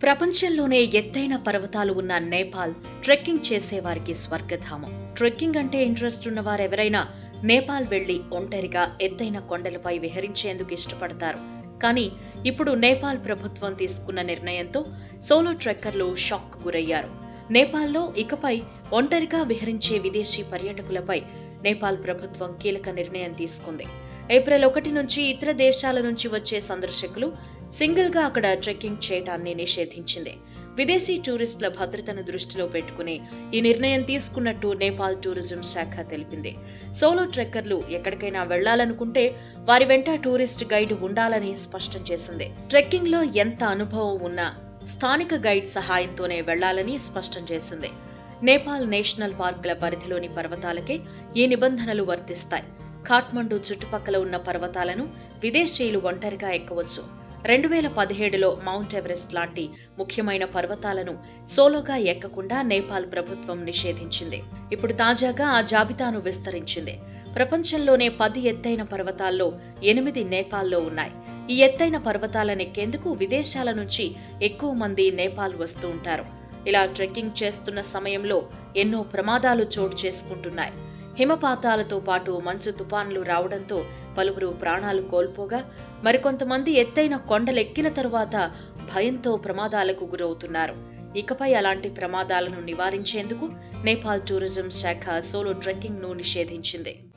ప్రపంచంలోనే ఎత్తైన పర్వతాలు ఉన్న నేపాల్ ట్రెక్కింగ్ చేసేవారికి స్వర్గధామం ట్రెక్కింగ్ అంటే ఇంట్రెస్ట్ ఉన్న వారెవరైనా నేపాల్ వెళ్లి ఒంటరిగా ఎత్తైన కొండలపై విహరించేందుకు ఇష్టపడతారు కానీ ఇప్పుడు నేపాల్ ప్రభుత్వం తీసుకున్న నిర్ణయంతో సోలో ట్రెక్కర్లు షాక్ గురయ్యారు నేపాల్లో ఇకపై ఒంటరిగా విహరించే విదేశీ పర్యాటకులపై నేపాల్ ప్రభుత్వం కీలక నిర్ణయం తీసుకుంది ఏప్రిల్ ఒకటి నుంచి ఇతర దేశాల నుంచి వచ్చే సందర్శకులు సింగిల్ గా అక్కడ ట్రెక్కింగ్ చేయటాన్ని నిషేధించింది విదేశీ టూరిస్టుల భద్రతను దృష్టిలో పెట్టుకుని ఈ నిర్ణయం తీసుకున్నట్టు నేపాల్ టూరిజం శాఖ తెలిపింది సోలో ట్రెక్కర్లు ఎక్కడికైనా వెళ్లాలనుకుంటే వారి వెంట టూరిస్ట్ గైడ్ ఉండాలని స్పష్టం చేసింది ట్రెక్కింగ్ లో ఎంత అనుభవం ఉన్నా స్థానిక గైడ్ సహాయంతోనే వెళ్లాలని స్పష్టం చేసింది నేపాల్ నేషనల్ పార్కుల పరిధిలోని పర్వతాలకే ఈ నిబంధనలు వర్తిస్తాయి ఖాట్మండు చుట్టుపక్కల ఉన్న పర్వతాలను విదేశీయులు ఒంటరిగా ఎక్కవచ్చు రెండు వేల పదిహేడులో మౌంట్ ఎవరెస్ట్ లాంటి ముఖ్యమైన పర్వతాలను సోలోగా ఎక్కకుండా నేపాల్ ప్రభుత్వం నిషేధించింది ఇప్పుడు తాజాగా ఆ జాబితాను విస్తరించింది ప్రపంచంలోనే పది ఎత్తైన పర్వతాల్లో ఎనిమిది నేపాల్లో ఉన్నాయి ఈ ఎత్తైన పర్వతాలనెక్కేందుకు విదేశాల నుంచి ఎక్కువ మంది నేపాల్ వస్తూ ఉంటారు ఇలా ట్రెక్కింగ్ చేస్తున్న సమయంలో ఎన్నో ప్రమాదాలు చోటు చేసుకుంటున్నాయి హిమపాతాలతో పాటు మంచు తుపాన్లు రావడంతో పలువురు ప్రాణాలు కోల్పోగా మరికొంతమంది ఎత్తైన కొండలెక్కిన తరువాత భయంతో ప్రమాదాలకు గురవుతున్నారు ఇకపై అలాంటి ప్రమాదాలను నివారించేందుకు నేపాల్ టూరిజం శాఖ సోలో ట్రెక్కింగ్ ను నిషేధించింది